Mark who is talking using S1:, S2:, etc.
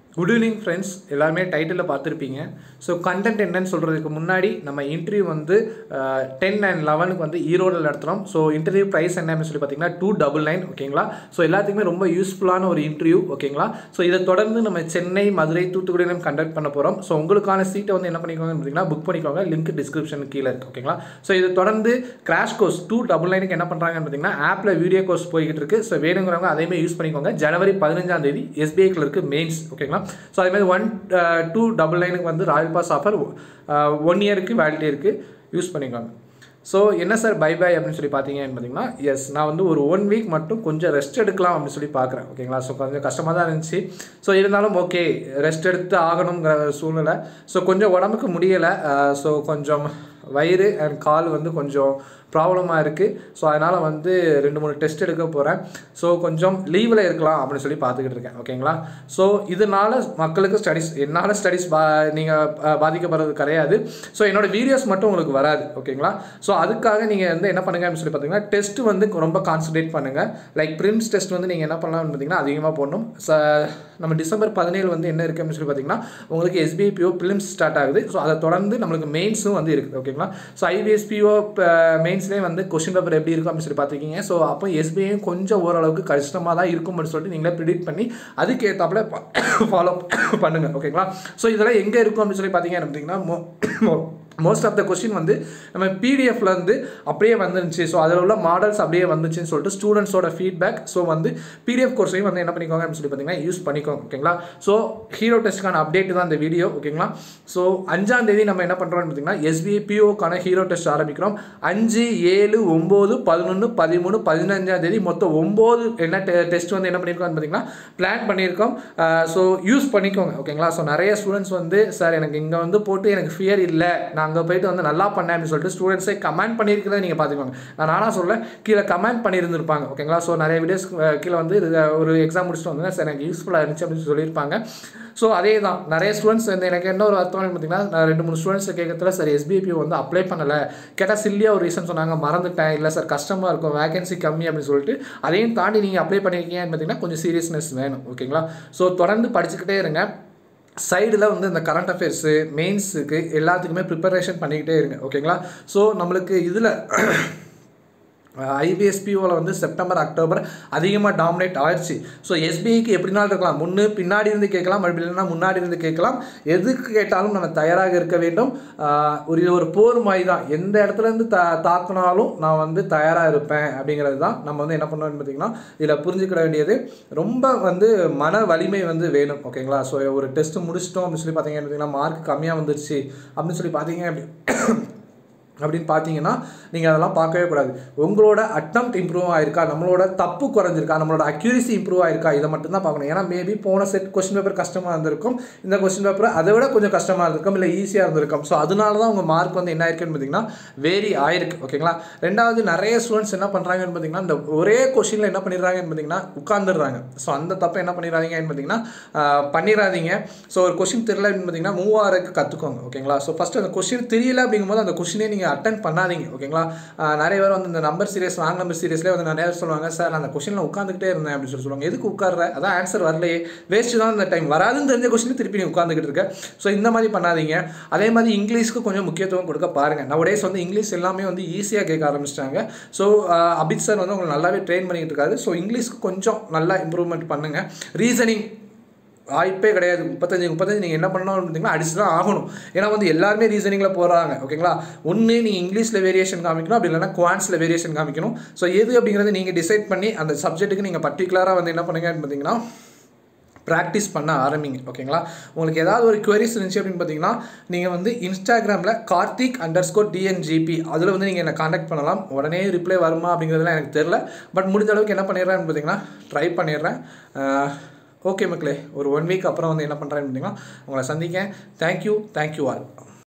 S1: good evening friends எல்லாருமே டைட்டிலில் பார்த்துருப்பீங்க so content என்னன்னு சொல்கிறதுக்கு முன்னாடி நம்ம இன்டர்வியூ வந்து டென் அண்ட் லெவனுக்கு வந்து ஈரோடில் நடத்துகிறோம் ஸோ இன்டர்வியூ ப்ரைஸ் என்னன்னு சொல்லி பார்த்தீங்கன்னா டூ டபுள் நைன் ஓகேங்களா ஸோ எல்லாத்துக்குமே ரொம்ப யூஸ்ஃபுல்லான ஒரு இன்டர்வியூ ஓகேங்களா ஸோ இதை தொடர்ந்து நம்ம சென்னை மதுரை தூத்துக்குடியிலும் கண்டக்ட் பண்ண போகிறோம் ஸோ உங்களுக்கான சீட்டை வந்து என்ன பண்ணிக்கோங்கன்னு பார்த்தீங்கன்னா புக் பண்ணிக்கோங்க லிங்க் டிஸ்கிரிப்ஷன் கீழே இருக்குது ஓகேங்களா ஸோ இதை தொடர்ந்து கிராஷ் கோர்ஸ் டூ டபுள் நைனுக்கு என்ன பண்ணுறாங்கன்னு பார்த்தீங்கன்னா ஆப்பில் வீடியோ கோர்ஸ் போய்கிட்டு இருக்கு ஸோ வேணுங்கிறவங்க அதேமாதிரி யூஸ் பண்ணிக்கோங்க ஜனவரி பதினஞ்சாம் தேதி எஸ்பிஐ கிளருக்கு மெயின்ஸ் ஓகேங்களா ஸோ அதே மாதிரி ஒன் டூ டபுள் நைனுக்கு வந்து ராயல் பாஸ் ஆஃபர் ஒன் இயருக்கு வேலிட்டி இருக்குது யூஸ் பண்ணிக்கோங்க ஸோ என்ன சார் பை பை அப்படின்னு சொல்லி பார்த்தீங்கன்னு பார்த்தீங்கன்னா எஸ் நான் வந்து ஒரு ஒன் வீக் மட்டும் கொஞ்சம் ரெஸ்ட் எடுக்கலாம் அப்படின்னு சொல்லி பார்க்குறேன் ஓகேங்களா ஸோ கொஞ்சம் கஷ்டமாக தான் இருந்துச்சு ஸோ இருந்தாலும் ஓகே ரெஸ்ட் எடுத்து ஆகணுங்கிற சூழ்நிலை ஸோ கொஞ்சம் உடம்புக்கு முடியலை ஸோ கொஞ்சம் வயிறு அண்ட் கால் வந்து கொஞ்சம் ப்ராப்ளமாக இருக்குது ஸோ அதனால் வந்து ரெண்டு மூணு டெஸ்ட் எடுக்க போகிறேன் ஸோ கொஞ்சம் லீவில் இருக்கலாம் அப்படின்னு சொல்லி பார்த்துக்கிட்டு இருக்கேன் ஓகேங்களா ஸோ இதனால் மக்களுக்கு ஸ்டடிஸ் என்னால் ஸ்டடிஸ் பா நீங்கள் பாதிக்கப்படுறது கிடையாது ஸோ என்னோடய வீடியோஸ் மட்டும் உங்களுக்கு வராது ஓகேங்களா ஸோ அதுக்காக நீங்கள் வந்து என்ன பண்ணுங்க அப்படின்னு சொல்லி பார்த்தீங்கன்னா டெஸ்ட்டு வந்து ரொம்ப கான்சன்ட்ரேட் பண்ணுங்கள் லைக் ப்ரிம்ஸ் டெஸ்ட் வந்து நீங்கள் என்ன பண்ணலாம்னு பார்த்தீங்கன்னா அதிகமாக போடணும் ச நம்ம டிசம்பர் பதினேழு வந்து என்ன இருக்குது அப்படின்னு சொல்லி பார்த்தீங்கன்னா உங்களுக்கு எஸ்பிஐபிஓ ப்ரிலிம்ஸ் ஸ்டார்ட் ஆகுது ஸோ அதை தொடர்ந்து நம்மளுக்கு மெயின்ஸும் வந்து இருக்குது ஓகேங்களா ஸோ ஐபிஎஸ்பிஓ மெயின்ஸ்லேயே வந்து கொஷின் பேப்பர் எப்படி இருக்கும் அப்படின்னு சொல்லி பார்த்துருக்கீங்க ஸோ அப்போ எஸ்பிஐயும் கொஞ்சம் ஓரளவுக்கு கஷ்டமாக தான் இருக்கும் அப்படின்னு சொல்லிட்டு நீங்களே ப்ரிடிக்ட் பண்ணி அதுக்கேற்றாப்புல ஃபாலோ பண்ணுங்கள் ஓகேங்களா ஸோ இதெல்லாம் எங்கே இருக்கும் அப்படின்னு சொல்லி பார்த்தீங்க அப்படின்னா மோஸ்ட் ஆஃப் த கொஸ்டின் வந்து நம்ம பிடிஎஃப்ல இருந்து அப்படியே வந்துருந்துச்சு ஸோ அதில் உள்ள மாடல்ஸ் அப்படியே வந்துச்சுன்னு சொல்லிட்டு ஸ்டூடெண்ட்ஸோட ஃபீட்பேக் ஸோ வந்து பிடிஎஃப் கோர்ஸையும் வந்து என்ன பண்ணிக்கோங்க அப்படின்னு சொல்லி பார்த்தீங்கன்னா யூஸ் பண்ணிக்கோங்க ஓகேங்களா ஸோ ஹீரோ டெஸ்ட்டுக்கான அப்டேட் தான் இந்த வீடியோ ஓகேங்களா ஸோ அஞ்சாம் தேதி நம்ம என்ன பண்ணுறோம்னு பார்த்தீங்கன்னா எஸ்பிஐ பிஓக்கான ஹீரோ டெஸ்ட் ஆரம்பிக்கிறோம் அஞ்சு ஏழு ஒம்பது பதினொன்று பதிமூணு பதினஞ்சாம் தேதி மொத்தம் ஒம்பது என்ன டெஸ்ட் வந்து என்ன பண்ணியிருக்கோம் பார்த்தீங்கன்னா பிளான் பண்ணியிருக்கோம் ஸோ யூஸ் பண்ணிக்கோங்க ஓகேங்களா ஸோ நிறைய ஸ்டூடெண்ட்ஸ் வந்து சார் எனக்கு இங்கே வந்து போட்டு எனக்கு ஃபியர் இல்லை நான் அங்கே போயிட்டு வந்து நல்லா பண்ணேன் அப்படின்னு சொல்லிட்டு ஸ்டூடெண்ட்ஸே கமெண்ட் பண்ணியிருக்கிறத நீங்கள் பார்த்துக்கோங்க நான் நானாக சொல்ல கீழே கமெண்ட் பண்ணியிருந்திருப்பாங்க ஓகேங்களா ஸோ நிறைய வீடியோஸ் கீழே வந்து ஒரு எக்ஸாம் முடிச்சுட்டு வந்து சார் எனக்கு யூஸ்ஃபுல்லாக இருந்துச்சு அப்படின்னு சொல்லியிருப்பாங்க ஸோ அதே தான் நிறைய ஸ்டூடெண்ட்ஸ் வந்து எனக்கு என்ன ஒரு அர்த்தம் பார்த்தீங்கன்னா நான் ரெண்டு மூணு ஸ்டூடெண்ட்ஸ் கேட்கறதுல சார் எஸ்பிபி வந்து அப்ளை பண்ணலை கேட்டால் சில்லியாக ஒரு ரீசன் சொன்னாங்க மறந்துட்டேன் இல்லை சார் கஷ்டமாக இருக்கும் வேகன்சி கம்மி அப்படின்னு சொல்லிட்டு அதையும் தாண்டி நீங்கள் அப்ளை பண்ணியிருக்கீங்கன்னு பார்த்தீங்கன்னா கொஞ்சம் சீரியஸ்னஸ் வேணும் ஓகேங்களா ஸோ தொடர்ந்து படிச்சுக்கிட்டே இருங்க சைடில் வந்து இந்த கரண்ட் அஃபேர்ஸு மெயின்ஸுக்கு எல்லாத்துக்குமே ப்ரிப்பரேஷன் பண்ணிக்கிட்டே இருங்க ஓகேங்களா ஸோ நம்மளுக்கு இதில் ஐபிஎஸ்பிஓவில் வந்து செப்டம்பர் அக்டோபர் அதிகமாக டாமினேட் ஆயிடுச்சு ஸோ எஸ்பிஐக்கு எப்படினாலும் இருக்கலாம் முன்னு பின்னாடி இருந்து கேட்கலாம் அப்படி இல்லைன்னா முன்னாடி இருந்து கேட்கலாம் எதுக்கு கேட்டாலும் நம்ம தயாராக இருக்க வேண்டும் ஒரு ஒரு போர் மாதிரி தான் எந்த இடத்துல இருந்து த தாக்கினாலும் நான் வந்து தயாராக இருப்பேன் அப்படிங்கிறது தான் நம்ம வந்து என்ன பண்ணணும்னு பார்த்தீங்கன்னா இதில் புரிஞ்சுக்கிட வேண்டியது ரொம்ப வந்து மன வலிமை வந்து வேணும் ஓகேங்களா ஸோ ஒரு டெஸ்ட்டு முடிச்சிட்டோம் அப்படின்னு சொல்லி பார்த்தீங்க அப்படின்னா மார்க் கம்மியாக வந்துருச்சு அப்படின்னு சொல்லி பார்த்தீங்க அப்படி அப்படின்னு பார்த்தீங்கன்னா நீங்கள் அதெல்லாம் பார்க்கவே கூடாது உங்களோட அட்டம் இம்ப்ரூவ் ஆயிருக்கா நம்மளோட தப்பு குறைஞ்சிருக்கா நம்மளோட அக்யூரிசி இம்ப்ரூவ் ஆயிருக்கா இதை மட்டும் தான் பார்க்கணும் ஏன்னா மேபி போன செட் கொஸ்டின் பேப்பர் கஷ்டமாக இருந்திருக்கும் இந்த கொஸ்டின் பேப்பர் அதை விட கொஞ்சம் கஷ்டமாக இருந்திருக்கும் இல்லை ஈஸியாக இருந்திருக்கும் ஸோ அதனால தான் உங்கள் மார்க் வந்து என்ன ஆயிருக்குன்னு பார்த்தீங்கன்னா வேரி ஆயிருக்கு ஓகேங்களா ரெண்டாவது நிறைய ஸ்டூடெண்ட்ஸ் என்ன பண்ணுறாங்கன்னு பார்த்தீங்கன்னா இந்த ஒரே கொஸ்டினில் என்ன பண்ணிடுறாங்கன்னு பார்த்தீங்கன்னா உட்காந்துடுறாங்க ஸோ அந்த தப்பை என்ன பண்ணிடுறாங்கன்னு பார்த்தீங்கன்னா பண்ணிடாதீங்க ஸோ ஒரு கொஸ்டின் தெரியல அப்படின்னு பார்த்தீங்கன்னா மூவாயிரக்கு கற்றுக்கோங்க ஓகேங்களா ஸோ ஃபஸ்ட்டு அந்த கொஸ்டின் தெரியல அப்படிங்கும்போது அந்த கொஸ்டினே நீங்கள் அட்டன் பண்ணாதீங்க ஓகேங்களா நிறைய பேர் வந்து இந்த நம்பர் சீரியஸ் ராங் நம்பர் சீரியஸ்லேயே வந்து நிறைய பேர் சொல்லுவாங்க சார் நான் அந்த கொஸ்டினில் உட்காந்துக்கிட்டே இருந்தேன் அப்படின்னு சொல்லி சொல்லுவாங்க எதுக்கு உட்கார அதான் ஆன்சர் வரலையே வேஸ்ட் தான் இந்த டைம் வராதுன்னு தெரிஞ்ச கொஸ்டின் திருப்பி நீ உட்காந்துக்கிட்டு இருக்க ஸோ இந்த மாதிரி பண்ணாதீங்க அதே மாதிரி இங்கிலீஷ்க்கு கொஞ்சம் முக்கியத்துவம் கொடுக்க பாருங்கள் நவடேஸ் வந்து இங்கிலீஷ் எல்லாமே வந்து ஈஸியாக கேட்க ஆரம்பிச்சிட்டாங்க ஸோ அபித் சார் வந்து உங்களுக்கு நல்லாவே ட்ரெயின் பண்ணிக்கிட்டு இருக்காரு ஸோ இங்கிலீஷ்க்கு கொஞ்சம் நல்லா இம்ப்ரூவ்மெண்ட் பண்ணுங்கள் ரீசனிங் வாய்ப்பே கிடையாது முப்பத்தஞ்சு முப்பத்தஞ்சு நீங்கள் என்ன பண்ணணும் பார்த்தீங்கன்னா அடிச்சு தான் ஆகணும் ஏன்னா வந்து எல்லாருமே ரீசனிங்கில் போகிறாங்க ஓகேங்களா ஒன்று நீங்கள் இங்கிலீஷில் வேரியேஷன் காமிக்கணும் அப்படி இல்லைனா குவான்ஸில் வேரியேஷன் காமிக்கணும் ஸோ எது அப்படிங்கிறத நீங்கள் டிசைட் பண்ணி அந்த சப்ஜெக்ட்டுக்கு நீங்கள் பர்டிகுலராக வந்து என்ன பண்ணுங்கன்னு பார்த்தீங்கன்னா ப்ராக்டிஸ் பண்ண ஆரம்பிங்க ஓகேங்களா உங்களுக்கு ஏதாவது ஒரு குவரிஸ் இருந்துச்சு அப்படின்னு பார்த்தீங்கன்னா நீங்கள் வந்து இன்ஸ்டாகிராமில் கார்த்திக் அண்டர் ஸ்கோர் டிஎன்ஜிபி அதில் வந்து நீங்கள் என்னை காண்டாக்ட் பண்ணலாம் உடனே ரிப்ளை வருமா அப்படிங்கிறதுலாம் எனக்கு தெரில பட் முடிஞ்ச அளவுக்கு என்ன பண்ணிடுறேன்னு பார்த்தீங்கன்னா ட்ரை பண்ணிடுறேன் ஓகே மக்களே ஒரு ஒன் வீக் அப்புறம் வந்து என்ன பண்ணுறேன்னு பார்த்தீங்கன்னா உங்களை சந்திக்கேன் தேங்க்யூ தேங்க்யூ ஆல்